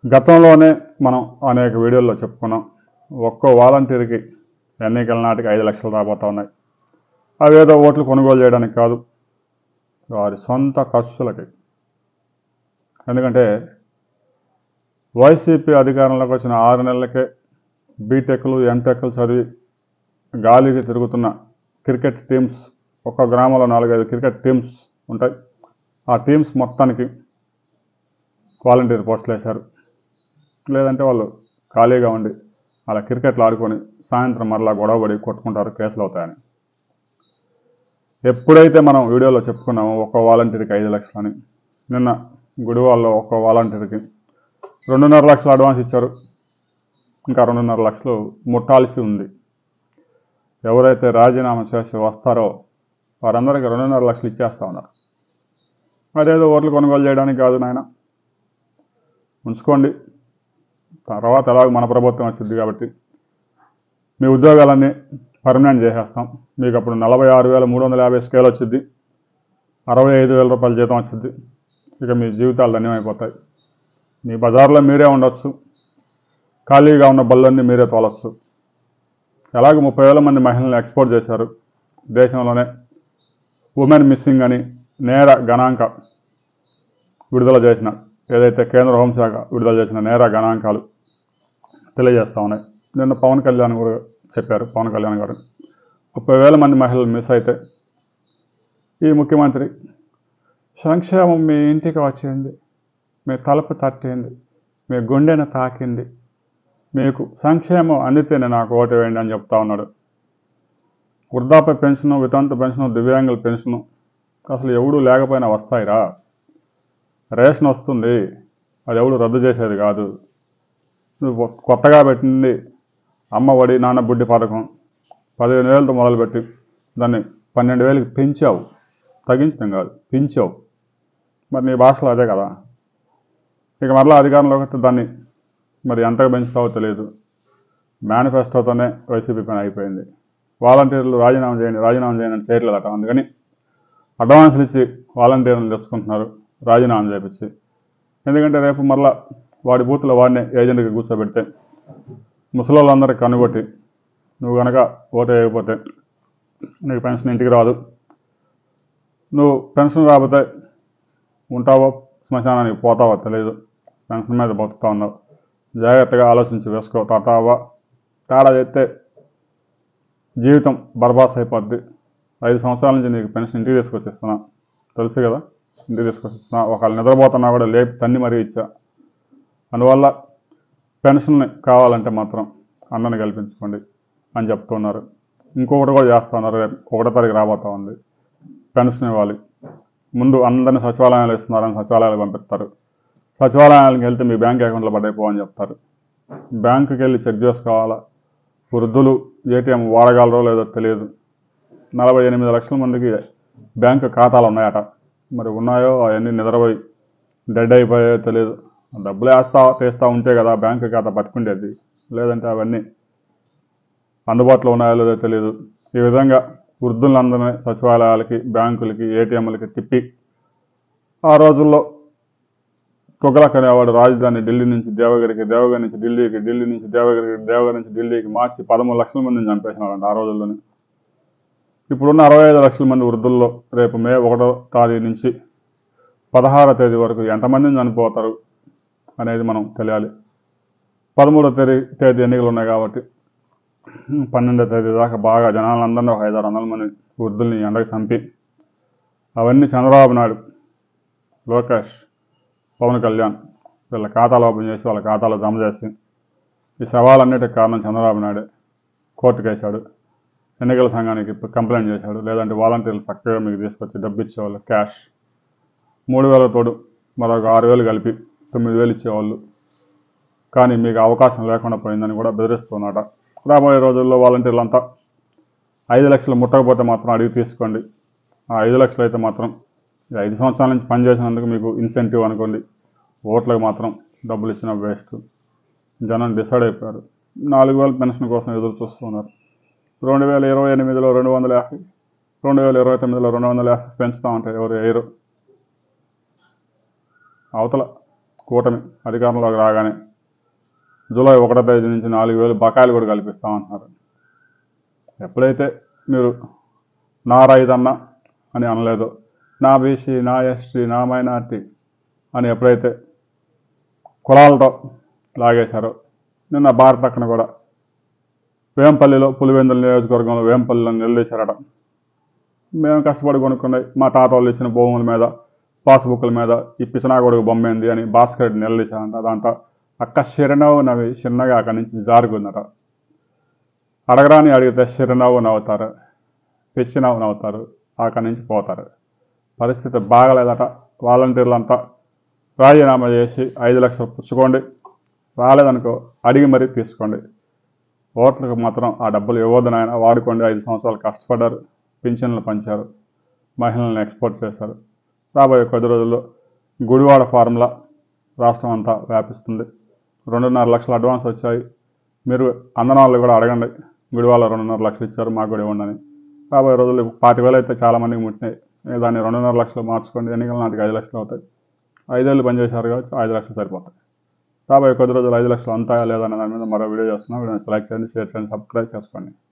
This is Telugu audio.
గతంలోనే మనం అనేక వీడియోల్లో చెప్పుకున్నాం ఒక్కో వాలంటీర్కి ఎన్నికల నాటికి ఐదు లక్షలు రాబోతా ఉన్నాయి అవేదో ఓట్లు కొనుగోలు చేయడానికి కాదు వారి సొంత ఖర్చులకి ఎందుకంటే వైసీపీ అధికారంలోకి వచ్చిన ఆరు నెలలకే బీటెక్లు ఎంటెక్లు చదివి గాలికి తిరుగుతున్న క్రికెట్ టీమ్స్ ఒక్క గ్రామంలో నాలుగైదు క్రికెట్ టీమ్స్ ఉంటాయి ఆ టీమ్స్ మొత్తానికి వాలంటీర్ పోస్టులు వేశారు లేదంటే వాళ్ళు ఖాళీగా ఉండి అలా క్రికెట్లు ఆడుకొని సాయంత్రం మరలా గొడవపడి కొట్టుకుంటారు కేసులు అవుతాయని ఎప్పుడైతే మనం వీడియోలో చెప్పుకున్నామో ఒక్కో వాలంటీర్కి ఐదు లక్షలని నిన్న గుడివాళ్ళలో ఒక్కో వాలంటీర్కి రెండున్నర లక్షలు అడ్వాన్స్ ఇచ్చారు ఇంకా రెండున్నర లక్షలు ముట్టాల్సి ఉంది ఎవరైతే రాజీనామా చేసి వస్తారో వారందరికీ రెండున్నర లక్షలు ఇచ్చేస్తా ఉన్నారు అదేదో ఓట్లు కొనుగోలు చేయడానికి కాదు నాయన ఉంచుకోండి తర్వాత ఎలాగో మన ప్రభుత్వం వచ్చింది కాబట్టి మీ ఉద్యోగాలన్నీ పర్మనెంట్ చేసేస్తాం మీకు అప్పుడు నలభై ఆరు వేల మూడు వందల యాభై స్కేల్ వచ్చింది అరవై ఐదు వేల రూపాయల జీతం వచ్చింది ఇక మీ జీవితాలు ధన్యమైపోతాయి మీ బజార్లో మీరే ఉండొచ్చు ఖాళీగా ఉన్న బళ్ళన్నీ మీరే తోలొచ్చు ఎలాగో ముప్పై వేల మంది మహిళలను ఎక్స్పోర్ట్ చేశారు దేశంలోనే ఉమెన్ మిస్సింగ్ అని నేర గణాంక విడుదల చేసిన ఏదైతే కేంద్ర హోంశాఖ విడుదల చేసిన నేర గణాంకాలు తెలియజేస్తా ఉన్నాయి నిన్న పవన్ కళ్యాణ్ కూడా చెప్పారు పవన్ కళ్యాణ్ గారు ముప్పై వేల మంది మహిళలు మిస్ అయితే ఈ ముఖ్యమంత్రి సంక్షేమం మీ ఇంటికి వచ్చింది మీ తలుపు తట్టింది మీ గుండెను తాకింది మీకు సంక్షేమం అందితేనే నాకు ఓటు వేయండి అని చెప్తా ఉన్నాడు వృద్ధాప్య పెన్షను వితంతు పెన్షను దివ్యాంగుల పెన్షను అసలు ఎవడు లేకపోయినా వస్తాయిరా రేషన్ వస్తుంది అది ఎవడు రద్దు చేసేది కాదు నువ్వు కొత్తగా పెట్టింది అమ్మ ఒడి నాన్న బుడ్డి పథకం పదిహేను వేలతో మొదలుపెట్టి దాన్ని పన్నెండు వేలకి పెంచావు తగ్గించడం కాదు పెంచావు మరి నీ భాషలో అదే కదా ఇక మరలా అధికారంలోకి వస్తే దాన్ని మరి ఎంతగా పెంచుతావో తెలియదు మేనిఫెస్టోతోనే వైసీపీ పని అయిపోయింది వాలంటీర్లు రాజీనామా చేయండి రాజీనామా చేయండి అని చేయట్లేదట అందుకని అడ్వాన్స్లు ఇచ్చి వాలంటీర్లు తెచ్చుకుంటున్నారు రాజీనామా చేపించి ఎందుకంటే రేపు మరలా వాడి బూత్లో వాడిని ఏజెంట్కి కూర్చోబెడితే ముసలోళ్ళందరికీ కనుగొట్టి నువ్వు కనుక ఓటు వేయకపోతే నీకు పెన్షన్ ఇంటికి రాదు నువ్వు పెన్షన్ రాకపోతే ఉంటావో శ్మశానానికి పోతావో తెలియదు పెన్షన్ మీద బతుకుతా ఉన్నావు జాగ్రత్తగా ఆలోచించి వేసుకో తాతావా తేడా చేస్తే జీవితం బర్బాస్ అయిపోద్ది ఐదు సంవత్సరాల నుంచి నీకు పెన్షన్ ఇంటికి తీసుకొచ్చి ఇస్తున్నా తెలుసు కదా ఇంటికి తీసుకొచ్చి ఇస్తున్నా ఒకవేళ నిద్రపోతున్నా కూడా లేపి తన్ని మరీ ఇచ్చా అందువల్ల పెన్షన్ని కావాలంటే మాత్రం అన్నని కల్పించుకోండి అని చెప్తున్నారు ఇంకొకటి కూడా చేస్తున్నారు రేపు ఒకటో తారీఖు రాబోతా ఉంది పెన్షన్ ఇవ్వాలి ముందు అందరిని సచివాలయాలు ఇస్తున్నారని సచివాలయాలు పంపిస్తారు సచివాలయాలకు వెళ్తే మీ బ్యాంక్ అకౌంట్లో పడైపో అని చెప్తారు బ్యాంకుకి వెళ్ళి చెక్ చేసుకోవాలా వృద్ధులు ఏటీఎం వాడగలరో లేదో తెలియదు నలభై ఎనిమిది లక్షల మందికి బ్యాంకు ఖాతాలు ఉన్నాయట మరి ఉన్నాయో అవన్నీ నిద్రపోయి డెడ్ అయిపోయాయో తెలియదు డబ్బులు వేస్తా తీస్తా ఉంటే కదా బ్యాంకు ఖాతా బతుకుండేది లేదంటే అవన్నీ అందుబాటులో ఉన్నాయో లేదో తెలియదు ఈ విధంగా వృద్ధులందరినీ సచివాలయాలకి బ్యాంకులకి ఏటీఎంలకి తిప్పి ఆ రోజుల్లో తుగలక్ అనేవాడు రాజధాని ఢిల్లీ నుంచి దేవగిరికి దేవగిరి నుంచి ఢిల్లీకి ఢిల్లీ నుంచి దేవగిరికి దేవగిరి నుంచి ఢిల్లీకి మార్చి పదమూడు లక్షల మందిని చంపేసినాడంట ఆ రోజుల్లోనే ఇప్పుడున్న అరవై ఐదు లక్షల మంది వృద్ధుల్లో రేపు మే ఒకటో తారీఖు నుంచి పదహారో తేదీ వరకు ఎంతమందిని చనిపోతారు అనేది మనం తెలియాలి పదమూడో తేదీ తేదీ ఎన్నికలు ఉన్నాయి కాబట్టి పన్నెండో తేదీ దాకా బాగా జనాలందరినీ ఒక ఐదారు వందల మంది వృద్ధుల్ని ఎండకి చంపి అవన్నీ చంద్రబాబు నాయుడు లోకేష్ పవన్ కళ్యాణ్ వీళ్ళ ఖాతాలు ఓపెన్ చేసి వాళ్ళ ఖాతాలో జమ చేసి ఈ సవాలన్నిటికి కారణం చంద్రబాబు నాయుడే కోర్టుకు వేశాడు ఎన్నికల సంఘానికి కంప్లైంట్ చేశాడు లేదంటే వాలంటీర్లు చక్కగా మీకు తీసుకొచ్చి డబ్బు ఇచ్చేవాళ్ళు క్యాష్ మూడు వేల తోడు మరొక ఆరు వేలు కలిపి తొమ్మిది వేలు ఇచ్చేవాళ్ళు కానీ మీకు అవకాశం లేకుండా పోయిందని కూడా బెదిరిస్తున్నట రాబోయే రోజుల్లో వాలంటీర్లు అంతా ఐదు లక్షలు ముట్టకపోతే మాత్రం అడిగి తీసుకోండి ఆ ఐదు లక్షలు అయితే మాత్రం ఈ ఐదు సంవత్సరాల నుంచి పనిచేసినందుకు మీకు ఇన్సెంటివ్ అనుకోండి ఓట్లకు మాత్రం డబ్బులు ఇచ్చిన వేస్ట్ జనం డిసైడ్ అయిపోయారు నాలుగు వేల పెన్షన్ కోసం ఎదురు చూస్తున్నారు రెండు వేల ఇరవై ఎనిమిదిలో రెండు వందల యాభై రెండు వేల ఇరవై తొమ్మిదిలో రెండు వందల యాభై పెంచుతామంటే ఎవరు వేయరు అవతల కూటమి అధికారంలోకి రాగానే జూలై ఒకటో తేదీ నుంచి నాలుగు వేలు బకాయిలు కూడా కల్పిస్తామంటున్నారు ఎప్పుడైతే మీరు నా రైతన్న అని అనలేదు నా బీసీ నా ఎస్టీ నా మైనార్టీ అని ఎప్పుడైతే కులాలతో లాగేశారో నిన్న భారత అక్కన కూడా వేంపల్లిలో పులివెందుల నియోజకవర్గంలో వేంపల్లిలో నిలదీశారట మేము కష్టపడి కొనుక్కున్నాయి మా తాత వాళ్ళు ఇచ్చిన భూముల మీద పాస్బుక్ల మీద ఈ పిసనాగొడుగు బొమ్మ ఏంది అని భాస్కర్ రెడ్డి నిలదీశారంట దాంతో అక్క చిరునవ్వు నవ్వి చిన్నగా అక్కడి నుంచి జారుకుందట అడగరాని అడిగితే చిరునవ్వు నవ్వుతారు పిచ్చినవ్వు నవ్వుతారు అక్కడి నుంచి పోతారు పరిస్థితి బాగలేదట వాలంటీర్లంతా రాజీనామా చేసి ఐదు లక్షలు పుచ్చుకోండి రాలేదనుకో అడిగి మరీ తీసుకోండి ఓట్లకు మాత్రం ఆ డబ్బులు ఇవ్వద్దు నాయన వాడుకోండి ఐదు సంవత్సరాలు కష్టపడ్డారు పింఛన్లు పంచారు మహిళలను ఎక్స్పోర్ట్ చేశారు రాబోయే కొద్ది రోజుల్లో గుడివాడ ఫార్ములా రాష్ట్రం అంతా వ్యాపిస్తుంది రెండున్నర లక్షల అడ్వాన్స్ వచ్చాయి మీరు అందని వాళ్ళు కూడా అడగండి గుడివాడ రెండున్నర లక్షలు ఇచ్చారు మాకు కూడా ఇవ్వండి అని రాబోయే రోజుల్లో పాతి వేలు అయితే చాలామందికి ముట్టినాయి ఏ దాన్ని రెండున్నర లక్షలు మార్చుకోండి ఎన్నికల నాటికి ఐదు లక్షలు అవుతాయి ఐదేళ్ళు పనిచేశారు కాబట్టి ఐదు లక్షలు సరిపోతాయి రాబోయే కొద్ది రోజులు ఐదు లక్షలు అంతాయా లేదా అనే దాని మీద మరో వీడియో చేస్తున్నాం వీడియో లైక్ చేయండి షేర్ చేయండి సబ్స్క్రైబ్ చేసుకోండి